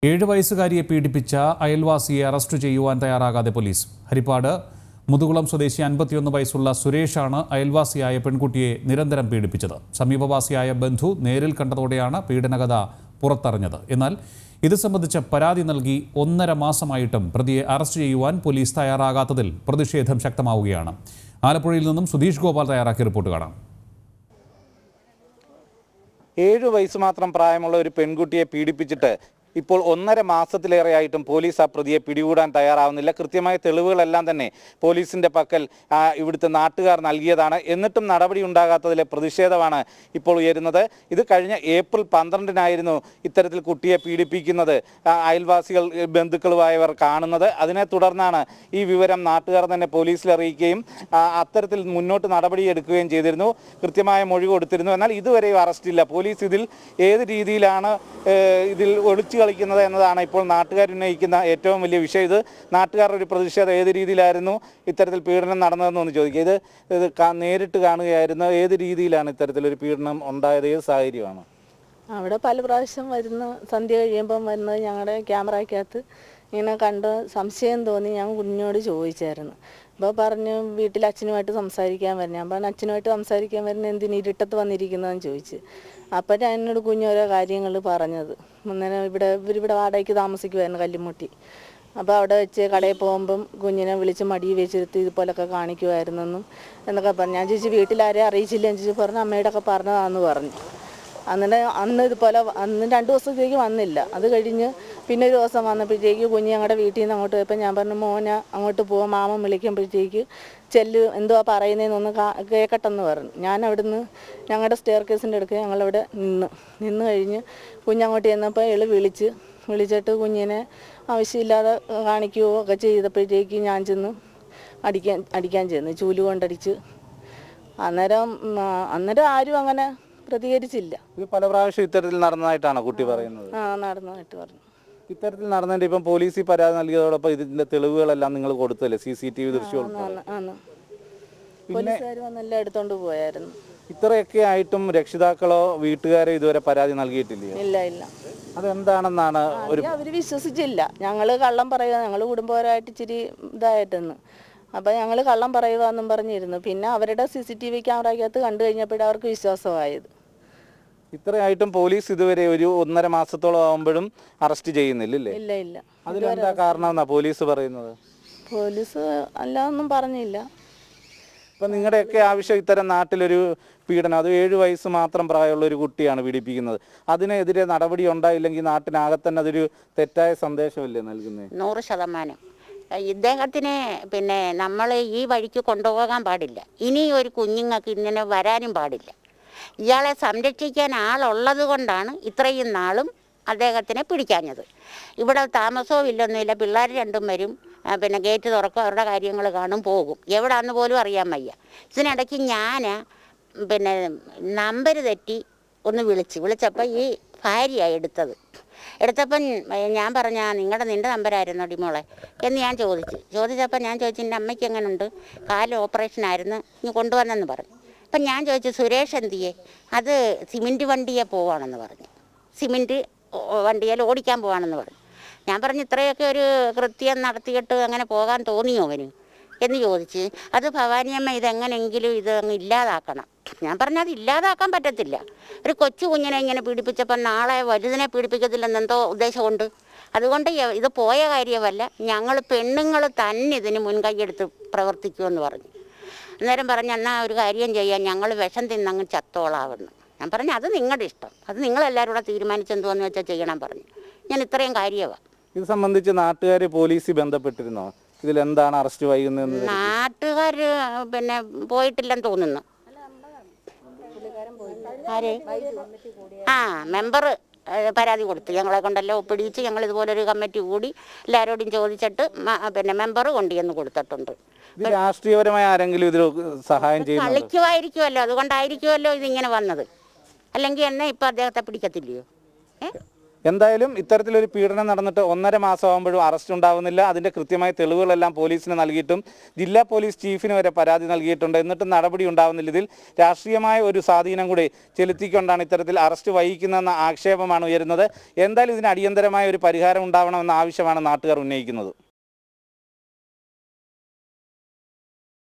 ഏഴ് വയസ്സുകാരിയെ പീഡിപ്പിച്ച അയൽവാസിയെ അറസ്റ്റ് ചെയ്യുവാൻ തയ്യാറാകാതെ പോലീസ് ഹരിപ്പാട് മുതുകുളം സ്വദേശി അൻപത്തിയൊന്ന് വയസ്സുള്ള സുരേഷാണ് അയൽവാസിയായ പെൺകുട്ടിയെ നിരന്തരം പീഡിപ്പിച്ചത് സമീപവാസിയായ ബന്ധു നേരിൽ കണ്ടതോടെയാണ് പീഡനകഥ പുറത്തറിഞ്ഞത് എന്നാൽ ഇത് സംബന്ധിച്ച പരാതി നൽകി ഒന്നര മാസമായിട്ടും പ്രതിയെ അറസ്റ്റ് ചെയ്യുവാൻ പോലീസ് തയ്യാറാകാത്തതിൽ പ്രതിഷേധം ശക്തമാവുകയാണ് ആലപ്പുഴയിൽ നിന്നും സുധീഷ് ഗോപാൽ തയ്യാറാക്കിയ റിപ്പോർട്ട് കാണാം ഏഴു വയസ്സ് മാത്രം പ്രായമുള്ള ഒരു പെൺകുട്ടിയെ പീഡിപ്പിച്ചിട്ട് ഇപ്പോൾ ഒന്നര മാസത്തിലേറെയായിട്ടും പോലീസ് ആ പ്രതിയെ പിടികൂടാൻ തയ്യാറാവുന്നില്ല കൃത്യമായ തെളിവുകളെല്ലാം തന്നെ പോലീസിന്റെ പക്കൽ ആ, ഇവിടുത്തെ നാട്ടുകാർ നൽകിയതാണ് എന്നിട്ടും നടപടി ഉണ്ടാകാത്തതിലെ പ്രതിഷേധമാണ് ഇപ്പോൾ ഉയരുന്നത് ഇത് കഴിഞ്ഞ ഏപ്രിൽ പന്ത്രണ്ടിനായിരുന്നു ഇത്തരത്തിൽ കുട്ടിയെ പീഡിപ്പിക്കുന്നത് ആ, അയൽവാസികൾ ഏ, ബന്ധുക്കളുമായവർ കാണുന്നത് അതിനെ തുടർന്നാണ് ഈ വിവരം നാട്ടുകാർ തന്നെ പോലീസിൽ അറിയിക്കുകയും ആ, അത്തരത്തിൽ മുന്നോട്ട് നടപടി എടുക്കുകയും ചെയ്തിരുന്നു കൃത്യമായ മൊഴി കൊടുത്തിരുന്നു എന്നാൽ ഇതുവരെയും അറസ്റ്റില്ല പോലീസ് ഇതിൽ ഏത് രീതിയിലാണ് ഏഹ്, ഇതിൽ ഒളിച്ചു കളിക്കുന്നത് എന്നതാണ് ഇപ്പോൾ നാട്ടുകാർ ഉന്നയിക്കുന്ന ഏറ്റവും വലിയ വിഷയം ഇത് നാട്ടുകാരുടെ ഒരു പ്രതിഷേധം ഏത് രീതിയിലായിരുന്നു ഇത്തരത്തിൽ പീഡനം നടന്നതെന്നൊന്ന് ചോദിക്കുക ഇത് ഇത് കാ- നേരിട്ട് കാണുകയായിരുന്നു ഏത് രീതിയിലാണ് ഇത്തരത്തിലൊരു പീഡനം ഉണ്ടായത് ഏത് സാഹചര്യമാണ് അവിടെ പല പ്രാവശ്യം വരുന്ന സന്ധ്യ കഴിയുമ്പം വരുന്നത് ഞങ്ങളുടെ ക്യാമറയ്ക്കകത്ത് ഇങ്ങനെ കണ്ട് സംശയം തോന്നി ഞാൻ കുഞ്ഞിനോട് ചോദിച്ചായിരുന്നു അപ്പോൾ പറഞ്ഞു വീട്ടിൽ അച്ഛനുമായിട്ട് സംസാരിക്കാൻ വരുന്നത് ഞാൻ പറഞ്ഞു അച്ഛനുമായിട്ട് സംസാരിക്കാൻ വരുന്ന എന്തിന് ഇരുട്ടത്ത് വന്നിരിക്കുന്നതെന്ന് ചോദിച്ചു അപ്പം ഞാൻ എന്നോട് കുഞ്ഞ് ഓരോ കാര്യങ്ങൾ പറഞ്ഞത് അന്നേരം ഇവിടെ ഇവരിവിടെ വാടകയ്ക്ക് താമസിക്കുമായിരുന്നു കല്ലുമുട്ടി അപ്പോൾ അവിടെ വെച്ച് കടയിൽ പോകുമ്പം കുഞ്ഞിനെ വിളിച്ച് മടി വെച്ചിരുത്തി ഇതുപോലൊക്കെ കാണിക്കുമായിരുന്നെന്നും എന്നൊക്കെ പറഞ്ഞു ഞാൻ ചോദിച്ചു വീട്ടിലാരെയും അറിയിച്ചില്ല എന്ന് ചോദിച്ചു പറഞ്ഞു അമ്മയുടെ ഒക്കെ പറഞ്ഞതാന്ന് പറഞ്ഞു അങ്ങനെ അന്ന് ഇതുപോലെ വ- അന്ന് രണ്ട് ദിവസത്തേക്ക് വന്നില്ല അത് കഴിഞ്ഞ് പിന്നെ ഒരു ദിവസം വന്നപ്പോഴത്തേക്ക് കുഞ്ഞ് ഞങ്ങളുടെ വീട്ടിൽ നിന്ന് അങ്ങോട്ട് പോയപ്പോൾ ഞാൻ പറഞ്ഞു മോന അങ്ങോട്ട് പോവാം മാമൻ വിളിക്കുമ്പോഴത്തേക്ക് ചെല്ല് എന്തുവാ പറയുന്നതെന്നൊന്ന് കാ- കേൾക്കട്ടെന്ന് പറഞ്ഞു ഞാൻ അവിടുന്ന് ഞങ്ങളുടെ സ്റ്റെയർ കേസിൻ്റെ അടുക്ക് ഞങ്ങളവിടെ നിന്ന് നിന്ന് കഴിഞ്ഞ് കുഞ്ഞങ്ങോട്ട് ചെന്നപ്പോൾ എള് വിളിച്ച് വിളിച്ചിട്ട് കുഞ്ഞിനെ ആവശ്യമില്ലാതെ കാണിക്കുകയോ ഒക്കെ ചെയ്തപ്പോഴത്തേക്ക് ഞാൻ ചെന്ന് അടിക്കാൻ അടിക്കാൻ ചെന്നു ചൂല് കൊണ്ടടിച്ച് അന്നേരം ഉം, ആ, അന്നേരം ആരും അങ്ങനെ പ്രതികരിച്ചില്ല ഇത് പല പ്രാവശ്യം ഇത്തരത്തിൽ നടന്നതായിട്ടാണ് കുട്ടി പറയുന്നത് ആ നടന്നതായിട്ട് പറഞ്ഞു ഇത്തരത്തിൽ നടന്നതിന്റെ ഇപ്പം പോലീസ് ഈ പരാതി നൽകിയതോടൊപ്പം ഇതിന്റെ തെളിവുകളെല്ലാം നിങ്ങൾ കൊടുത്തല്ലേ സി സി ടി വി ദൃശ്യം ഉൾപ്പെടെ. ആണ് ആണ് പോലീസുകാർ വന്നെല്ലാം എടുത്തോണ്ട് പോയായിരുന്നു ഇത്രയൊക്കെ ആയിട്ടും രക്ഷിതാക്കളോ വീട്ടുകാരോ ഇതുവരെ പരാതി നൽകിയിട്ടില്ലയോ ഇല്ല ഇല്ല അതെന്താണെന്നാണ് ഒരു ആദ്യം അവര് വിശ്വസിച്ചില്ല ഞങ്ങള് കള്ളം പറയുക ഞങ്ങള് കുടുംബപരമായിട്ട് ഇച്ചിരി ഇതായിട്ടെന്ന് അപ്പൊ ഞങ്ങള് കള്ളം പറയുക എന്നും പറഞ്ഞിരുന്നു പിന്നെ അവരുടെ സി സി ടി വി ക്യാമറയ്ക്കകത്ത് കണ്ടു കഴിഞ്ഞപ്പോഴേ അവർക്ക് വിശ്വാസമായത് ഇത്രയായിട്ടും പോലീസ് ഇതുവരെ ഒരു ഒന്നര മാസത്തോളം ആകുമ്പോഴും അറസ്റ്റ് ചെയ്യുന്നില്ലേ ഇല്ല ഇല്ല അതിനെന്താ കാരണം എന്നാ പോലീസ് പറയുന്നത് പോലീസ് അല്ലാതൊന്നും പറഞ്ഞില്ല ഇപ്പൊ നിങ്ങളുടെയൊക്കെ ആവശ്യം ഇത്തരം നാട്ടിലൊരു പീഡനം അത് ഏഴു വയസ്സ് മാത്രം പ്രായമുള്ള ഒരു കുട്ടിയാണ് പീഡിപ്പിക്കുന്നത് അതിനെതിരെ നടപടി ഉണ്ടായില്ലെങ്കിൽ നാട്ടിനാകെ തന്നെ അതൊരു തെറ്റായ സന്ദേശമല്ലേ നൽകുന്നത് നൂറ് ശതമാനം ഇദ്ദേഹത്തിന് പിന്നെ നമ്മൾ ഈ വഴിക്ക് കൊണ്ടുപോകാൻ പാടില്ല ഇനി ഒരു കുഞ്ഞുങ്ങൾക്ക് ഇങ്ങനെ വരാനും പാടില്ല ഇയാളെ സംരക്ഷിക്കാൻ ആളുള്ളത് കൊണ്ടാണ് ഇത്രയും നാളും അദ്ദേഹത്തിനെ പിടിക്കാഞ്ഞത് ഇവിടെ താമസവും ഇല്ലൊന്നുമില്ല പിള്ളേർ രണ്ടും വരും ആ, പിന്നെ ഗേറ്റ് തുറക്കും അവരുടെ കാര്യങ്ങൾ കാണും പോകും എവിടാന്ന് പോലും അറിയാൻ വയ്യ ഇതിനിടയ്ക്ക് ഞാൻ പിന്നെ നമ്പർ തെറ്റി ഒന്ന് വിളിച്ച് വിളിച്ചപ്പോൾ ഈ ഭാര്യയാണ് എടുത്തത് എടുത്തപ്പം ഞാൻ പറഞ്ഞ നിങ്ങളുടെ നിൻ്റെ നമ്പരായിരുന്നു ഡിമോളെ എന്ന് ഞാൻ ചോദിച്ചു ചോദിച്ചപ്പോൾ ഞാൻ ചോദിച്ചു എൻ്റെ അമ്മയ്ക്ക് എങ്ങനെയുണ്ട് കാല് ഓപ്പറേഷൻ ആയിരുന്നു ഇനി കൊണ്ടുവന്നെന്ന് പറഞ്ഞു അപ്പം ഞാൻ ചോദിച്ചു സുരേഷ് എന്തിയെ അത് സിമെൻറ്റ് വണ്ടിയെ പോവാണെന്ന് പറഞ്ഞു സിമെൻറ്റ് വണ്ടിയിൽ ഓടിക്കാൻ പോവാണെന്ന് പറഞ്ഞു ഞാൻ പറഞ്ഞു ഇത്രയൊക്കെ ഒരു കൃത്യം നടത്തിയിട്ട് അങ്ങനെ പോകാൻ തോന്നിയോ അവന് എന്ന് ചോദിച്ച് അത് ഭവാനിയമ്മ ഇതെങ്ങനെയെങ്കിലും ഇത് അങ്ങ് ഇല്ലാതാക്കണം ഞാൻ പറഞ്ഞത് ഇല്ലാതാക്കാൻ പറ്റത്തില്ല ഒരു കൊച്ചു കുഞ്ഞിനെ ഇങ്ങനെ പീഡിപ്പിച്ചപ്പോൾ നാളെ വലുതിനെ പീഡിപ്പിക്കത്തില്ലെന്ന് എന്തോ ഉദ്ദേശമുണ്ട് അതുകൊണ്ട് യ- ഇത് പോയ കാര്യമല്ല ഞങ്ങൾ പെണ്ണുങ്ങൾ തന്നെ ഇതിന് മുൻകൈയെടുത്ത് പ്രവർത്തിക്കുമെന്ന് പറഞ്ഞു അന്നേരം പറഞ്ഞു എന്നാൽ ഒരു കാര്യം ചെയ്യാം ഞങ്ങൾ വിഷം തിന്നങ്ങ് ചത്തോളാവുന്നു ഞാൻ പറഞ്ഞു അത് നിങ്ങളുടെ ഇഷ്ടം അത് നിങ്ങളെല്ലാവരും കൂടെ തീരുമാനിച്ചെന്തോന്ന് വെച്ചാൽ ചെയ്യണം പറഞ്ഞു ഞാൻ ഇത്രയും കാര്യമാണ് ഇത് സംബന്ധിച്ച് നാട്ടുകാർ പോലീസ് ബന്ധപ്പെട്ടിരുന്നോ ഇതിൽ എന്താണ് അറസ്റ്റ് വൈകുന്നതെന്ന് നാട്ടുകാർ പിന്നെ പോയിട്ടില്ലെന്ന് തോന്നുന്നു ആര് ആ മെമ്പർ പരാതി കൊടുത്തു ഞങ്ങളെ കൊണ്ടെല്ലാം ഒപ്പിടിച്ച് ഞങ്ങൾ ഇതുപോലൊരു കമ്മിറ്റി കൂടി എല്ലാവരോടും ചോദിച്ചിട്ട് മ- പിന്നെ മെമ്പർ കൊണ്ടുചെന്ന് കൊടുത്തിട്ടുണ്ട് ഇത് രാഷ്ട്രീയപരമായ ആരെങ്കിലും ഇതിൽ സഹായം ചെയ്യുന്നുണ്ടോ കളിക്കുമായിരിക്കുമല്ലോ അതുകൊണ്ടായിരിക്കുമല്ലോ ഇതിങ്ങനെ വന്നത് അല്ലെങ്കിൽ എന്നെ ഇപ്പം അദ്ദേഹത്തെ പിടിക്കത്തില്ലയോ ഏ എന്തായാലും ഇത്തരത്തിലൊരു പീഡനം നടന്നിട്ട് ഒന്നര മാസമാകുമ്പോഴും അറസ്റ്റ് ഉണ്ടാവുന്നില്ല അതിന്റെ കൃത്യമായ തെളിവുകളെല്ലാം പോലീസിന് നൽകിയിട്ടും ജില്ലാ പോലീസ് ചീഫിന് വരെ പരാതി നൽകിയിട്ടുണ്ട് എന്നിട്ടും നടപടി ഉണ്ടാവുന്നില്ല ഇതിൽ രാഷ്ട്രീയമായ ഒരു സ്വാധീനം കൂടി ചെലുത്തിക്കൊണ്ടാണ് ഇത്തരത്തിൽ അറസ്റ്റ് വഹിക്കുന്നതെന്ന ആക്ഷേപമാണ് ഉയരുന്നത് എന്തായാലും ഇതിന് അടിയന്തരമായ ഒരു പരിഹാരം ഉണ്ടാവണമെന്ന ആവശ്യമാണ് നാട്ടുകാർ ഉന്നയിക്കുന്നത്